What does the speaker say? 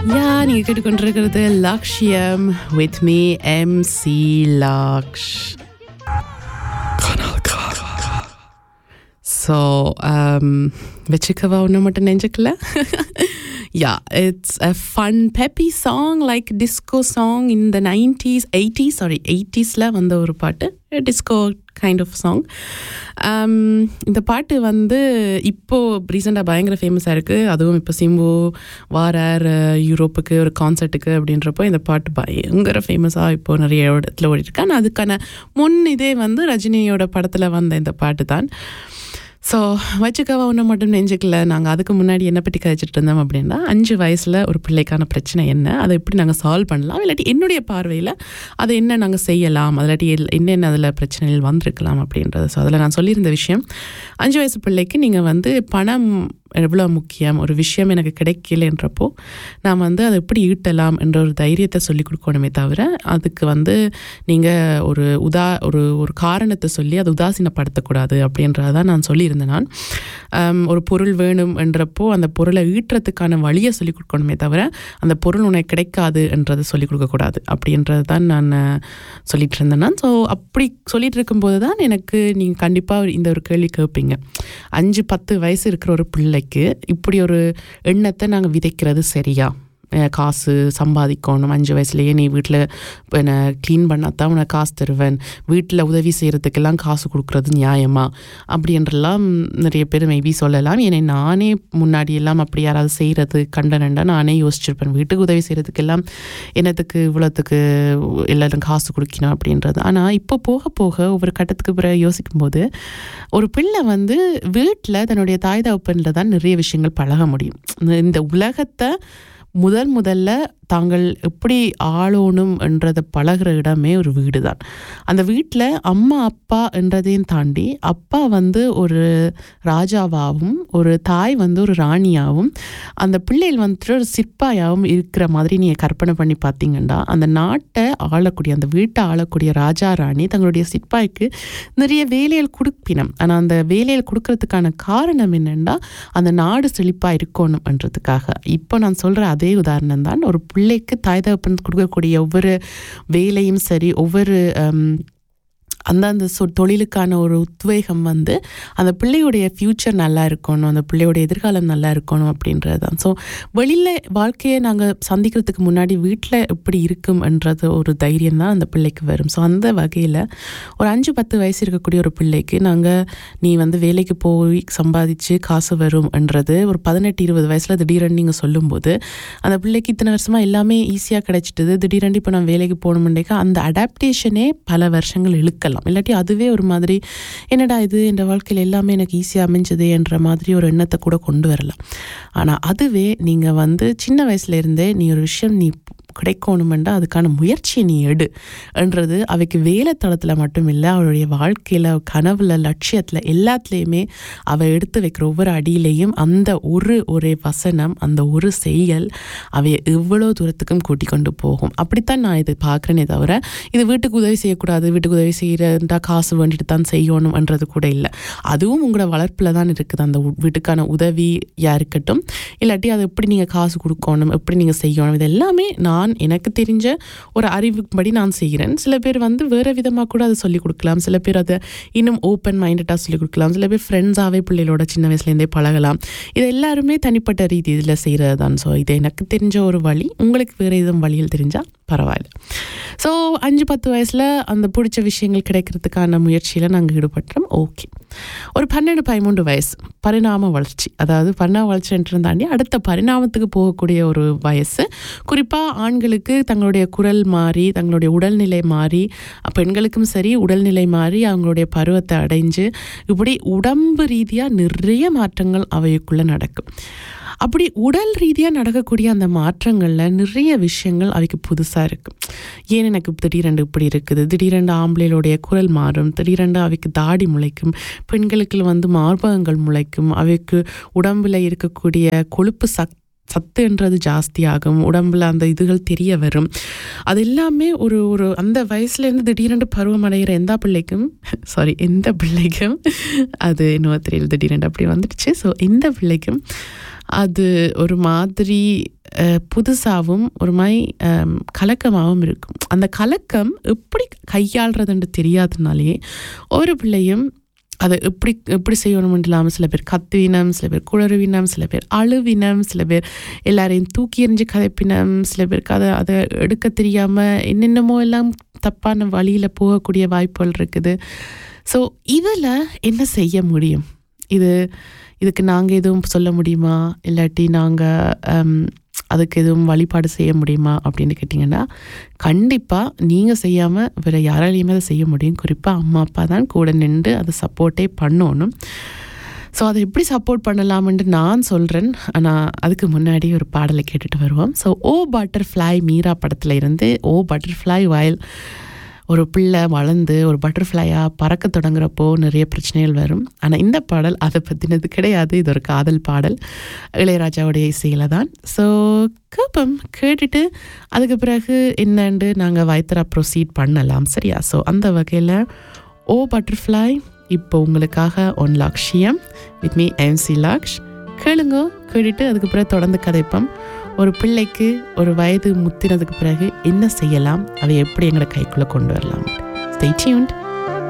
யா நீங்க கேட்டுக்கொண்டிருக்கிறது Lakshyam with me M C Laksh so வச்சுக்கவா ஒன்று மட்டும் நெஞ்சுக்கல yeah it's a fun peppy song like disco song in the nineties eighties sorry எயிட்டிஸில் வந்த ஒரு பாட்டு டிஸ்கோ கைண்ட் ஆஃப் சாங் இந்த பாட்டு வந்து இப்போது ரீசெண்டாக பயங்கர ஃபேமஸாக இருக்குது அதுவும் இப்போ சிம்பு வாரார் யூரோப்புக்கு ஒரு கான்சர்ட்டுக்கு அப்படின்றப்போ இந்த பாட்டு பயங்கர ஃபேமஸாக இப்போது நிறைய இடத்துல ஓடிட்டுருக்கு ஆனால் அதுக்கான முன் இதே வந்து ரஜினியோட படத்தில் வந்த இந்த பாட்டு தான் ஸோ வச்சுக்கவா ஒன்று மட்டும் நெஞ்சுக்கல நாங்கள் அதுக்கு முன்னாடி என்ன பற்றி கழிச்சிட்டு இருந்தோம் அப்படின்னா அஞ்சு வயசில் ஒரு பிள்ளைக்கான பிரச்சனை என்ன அதை எப்படி நாங்கள் சால்வ் பண்ணலாம் இல்லாட்டி என்னுடைய பார்வையில் அதை என்ன நாங்கள் செய்யலாம் இல்லாட்டி என்னென்ன அதில் பிரச்சனைகள் வந்திருக்கலாம் அப்படின்றது ஸோ அதில் நான் சொல்லியிருந்த விஷயம் அஞ்சு வயசு பிள்ளைக்கு நீங்கள் வந்து பணம் எவ்வளோ முக்கியம் ஒரு விஷயம் எனக்கு கிடைக்கலன்றப்போ நான் வந்து அதை எப்படி ஈட்டலாம் என்ற ஒரு தைரியத்தை சொல்லி கொடுக்கணுமே தவிர அதுக்கு வந்து நீங்கள் ஒரு உதா ஒரு ஒரு காரணத்தை சொல்லி அதை உதாசீனப்படுத்தக்கூடாது அப்படின்றதான் நான் சொல்லியிருந்தேன் நான் ஒரு பொருள் வேணும் என்றப்போ அந்த பொருளை ஈட்டுறதுக்கான வழியை சொல்லிக் கொடுக்கணுமே தவிர அந்த பொருள் உனக்கு கிடைக்காது என்றதை சொல்லிக் கொடுக்கக்கூடாது அப்படின்றது தான் நான் சொல்லிட்டு இருந்தேன் நான் ஸோ அப்படி சொல்லிட்டு இருக்கும்போது தான் எனக்கு நீங்கள் கண்டிப்பாக இந்த ஒரு கேள்வி கேட்பீங்க அஞ்சு பத்து வயசு இருக்கிற ஒரு பிள்ளை பிள்ளைக்கு இப்படி ஒரு எண்ணத்தை நாங்கள் விதைக்கிறது சரியா காசு சம்பாதிக்கணும் அஞ்சு வயசுலேயே நீ வீட்டில் என்னை க்ளீன் பண்ணாதான் உனக்கு காசு தருவேன் வீட்டில் உதவி செய்கிறதுக்கெல்லாம் காசு கொடுக்குறது நியாயமா அப்படின்றலாம் நிறைய பேர் மேபி சொல்லலாம் ஏன்னா நானே முன்னாடி எல்லாம் அப்படி யாராவது செய்கிறது கண்டனண்டா நானே யோசிச்சிருப்பேன் வீட்டுக்கு உதவி செய்கிறதுக்கெல்லாம் என்னத்துக்கு இவ்வளோத்துக்கு எல்லாரும் காசு கொடுக்கணும் அப்படின்றது ஆனால் இப்போ போக போக ஒவ்வொரு கட்டத்துக்கு பிறகு யோசிக்கும்போது ஒரு பிள்ளை வந்து வீட்டில் தன்னுடைய தாய் தகப்பனில் தான் நிறைய விஷயங்கள் பழக முடியும் இந்த உலகத்தை முதல் முதல்ல தாங்கள் எப்படி ஆளணும் என்றதை பழகிற இடமே ஒரு வீடு தான் அந்த வீட்டில் அம்மா அப்பா என்றதையும் தாண்டி அப்பா வந்து ஒரு ராஜாவாகவும் ஒரு தாய் வந்து ஒரு ராணியாகவும் அந்த பிள்ளைகள் வந்துட்டு ஒரு சிற்பாயாகவும் இருக்கிற மாதிரி நீங்கள் கற்பனை பண்ணி பார்த்தீங்கன்னா அந்த நாட்டை ஆளக்கூடிய அந்த வீட்டை ஆளக்கூடிய ராஜா ராணி தங்களுடைய சிற்பாய்க்கு நிறைய வேலைகள் கொடுப்பினம் ஆனால் அந்த வேலைகள் கொடுக்கறதுக்கான காரணம் என்னென்னா அந்த நாடு செழிப்பாக இருக்கணும்ன்றதுக்காக இப்போ நான் சொல்கிற அதே உதாரணம் தான் ஒரு பிள்ளைக்கு தாய் தகப்பன் கொடுக்கக்கூடிய ஒவ்வொரு வேலையும் சரி ஒவ்வொரு அந்தந்த சொ தொழிலுக்கான ஒரு உத்வேகம் வந்து அந்த பிள்ளையுடைய ஃப்யூச்சர் நல்லா இருக்கணும் அந்த பிள்ளையோடைய எதிர்காலம் நல்லா இருக்கணும் அப்படின்றது தான் ஸோ வெளியில் வாழ்க்கையை நாங்கள் சந்திக்கிறதுக்கு முன்னாடி வீட்டில் எப்படி இருக்கும்ன்றது ஒரு தைரியம் தான் அந்த பிள்ளைக்கு வரும் ஸோ அந்த வகையில் ஒரு அஞ்சு பத்து வயசு இருக்கக்கூடிய ஒரு பிள்ளைக்கு நாங்கள் நீ வந்து வேலைக்கு போய் சம்பாதிச்சு காசு வரும்ன்றது ஒரு பதினெட்டு இருபது வயசில் திடீரென்னு நீங்கள் சொல்லும்போது அந்த பிள்ளைக்கு இத்தனை வருஷமாக எல்லாமே ஈஸியாக கிடைச்சிட்டுது திடீரெண்டு இப்போ நான் வேலைக்கு போகணுமுண்டேக்கா அந்த அடாப்டேஷனே பல வருஷங்கள் இழுக்கலாம் இருக்கலாம் இல்லாட்டி அதுவே ஒரு மாதிரி என்னடா இது என் வாழ்க்கையில் எல்லாமே எனக்கு ஈஸியாக அமைஞ்சது என்ற மாதிரி ஒரு எண்ணத்தை கூட கொண்டு வரலாம் ஆனால் அதுவே நீங்கள் வந்து சின்ன வயசுலேருந்தே நீ ஒரு விஷயம் நீ கிடைக்கணுமெண்டா அதுக்கான முயற்சியை நீ எடு என்றது அவைக்கு வேலை தளத்தில் மட்டும் இல்லை அவளுடைய வாழ்க்கையில் கனவுல லட்சியத்தில் எல்லாத்துலேயுமே அவள் எடுத்து வைக்கிற ஒவ்வொரு அடியிலையும் அந்த ஒரு ஒரே வசனம் அந்த ஒரு செயல் அவையை எவ்வளோ தூரத்துக்கும் கூட்டி கொண்டு போகும் அப்படித்தான் நான் இது பார்க்குறேனே தவிர இது வீட்டுக்கு உதவி செய்யக்கூடாது வீட்டுக்கு உதவி செய்கிறதா காசு வேண்டிட்டு தான் செய்யணும்ன்றது கூட இல்லை அதுவும் உங்களோட வளர்ப்பில் தான் இருக்குது அந்த வீட்டுக்கான உதவியாக இருக்கட்டும் இல்லாட்டி அதை எப்படி நீங்கள் காசு கொடுக்கணும் எப்படி நீங்கள் செய்யணும் இது எல்லாமே நான் நான் எனக்கு தெரிஞ்ச ஒரு அறிவுப்படி நான் செய்கிறேன் சில பேர் வந்து வேறு விதமாக கூட அதை சொல்லிக் கொடுக்கலாம் சில பேர் அதை இன்னும் ஓப்பன் மைண்டடாக சொல்லிக் கொடுக்கலாம் சில பேர் ஃப்ரெண்ட்ஸாகவே பிள்ளைகளோட சின்ன வயசுலேருந்தே பழகலாம் இது எல்லாருமே தனிப்பட்ட ரீதியில் செய்கிறது தான் ஸோ இது எனக்கு தெரிஞ்ச ஒரு வழி உங்களுக்கு வேறு எதுவும் வழியில் தெரிஞ்சால் பரவாயில்ல ஸோ அஞ்சு பத்து வயசில் அந்த பிடிச்ச விஷயங்கள் கிடைக்கிறதுக்கான முயற்சியில் நாங்கள் ஈடுபட்டோம் ஓகே ஒரு பன்னெண்டு பதிமூன்று வயசு பரிணாம வளர்ச்சி அதாவது பரிணாம வளர்ச்சி தாண்டி அடுத்த பரிணாமத்துக்கு போகக்கூடிய ஒரு வயசு குறிப்பாக ஆண்களுக்கு தங்களுடைய குரல் மாறி தங்களுடைய உடல்நிலை மாறி பெண்களுக்கும் சரி உடல்நிலை மாறி அவங்களுடைய பருவத்தை அடைஞ்சு இப்படி உடம்பு ரீதியாக நிறைய மாற்றங்கள் அவைக்குள்ளே நடக்கும் அப்படி உடல் ரீதியாக நடக்கக்கூடிய அந்த மாற்றங்களில் நிறைய விஷயங்கள் அவைக்கு புதுசாக இருக்குது ஏன் எனக்கு திடீரெண்டு இப்படி இருக்குது திடீரெண்டு ஆம்பளைகளுடைய குரல் மாறும் திடீரெண்டு அவைக்கு தாடி முளைக்கும் பெண்களுக்கு வந்து மார்பகங்கள் முளைக்கும் அவைக்கு உடம்பில் இருக்கக்கூடிய கொழுப்பு சக் சத்துன்றது ஜாஸ்தியாகும் உடம்புல அந்த இதுகள் தெரிய வரும் அது எல்லாமே ஒரு ஒரு அந்த வயசுலேருந்து திடீரென்று பருவம் அடைகிற எந்த பிள்ளைக்கும் சாரி எந்த பிள்ளைக்கும் அது இன்னும் தெரியல திடீரென்று அப்படி வந்துடுச்சு ஸோ எந்த பிள்ளைக்கும் அது ஒரு மாதிரி புதுசாகவும் ஒரு மாதிரி அம், கலக்கமாகவும் இருக்கும் அந்த கலக்கம் எப்படி கையாளுறதுன்னு தெரியாதனாலேயே ஒரு பிள்ளையும் அதை எப்படி எப்படி செய்யணும்னு இல்லாமல் சில பேர் கத்துவினம் சில பேர் குளறுவினம் சில பேர் அழுவினம் சில பேர் எல்லாரையும் தூக்கி எறிஞ்சு கதைப்பினம் சில பேருக்கு அதை அதை எடுக்க தெரியாமல் என்னென்னமோ எல்லாம் தப்பான வழியில் போகக்கூடிய வாய்ப்புகள் இருக்குது ஸோ இதில் என்ன செய்ய முடியும் இது இதுக்கு நாங்கள் எதுவும் சொல்ல முடியுமா இல்லாட்டி நாங்கள் அதுக்கு எதுவும் வழிபாடு செய்ய முடியுமா அப்படின்னு கேட்டிங்கன்னா கண்டிப்பாக நீங்கள் செய்யாமல் வேறு யாராலையுமே அதை செய்ய முடியும் குறிப்பாக அம்மா அப்பா தான் கூட நின்று அதை சப்போர்ட்டே பண்ணணும் ஸோ அதை எப்படி சப்போர்ட் பண்ணலாம்னு நான் சொல்கிறேன் ஆனால் அதுக்கு முன்னாடி ஒரு பாடலை கேட்டுட்டு வருவோம் ஸோ ஓ பட்டர்ஃப்ளை மீரா படத்தில் இருந்து ஓ பட்டர்ஃப்ளை வயல் ஒரு பிள்ளை வளர்ந்து ஒரு பட்டர்ஃப்ளையாக பறக்க தொடங்குறப்போ நிறைய பிரச்சனைகள் வரும் ஆனால் இந்த பாடல் அதை பற்றினது கிடையாது இது ஒரு காதல் பாடல் இளையராஜாவுடைய இசையில் தான் ஸோ கேப்பம் கேட்டுட்டு அதுக்கு பிறகு என்னண்டு நாங்கள் வயத்தரா ப்ரொசீட் பண்ணலாம் சரியா ஸோ அந்த வகையில் ஓ பட்டர்ஃப்ளை இப்போ உங்களுக்காக one Lakshyam with me MC Laksh கேளுங்க கேட்டுட்டு அதுக்கு பிறகு தொடர்ந்து கதைப்போம் ஒரு பிள்ளைக்கு ஒரு வயது முத்தினதுக்கு பிறகு என்ன செய்யலாம் அதை எப்படி எங்களை கைக்குள்ளே கொண்டு வரலாம் ஸ்டே டியூன்ட்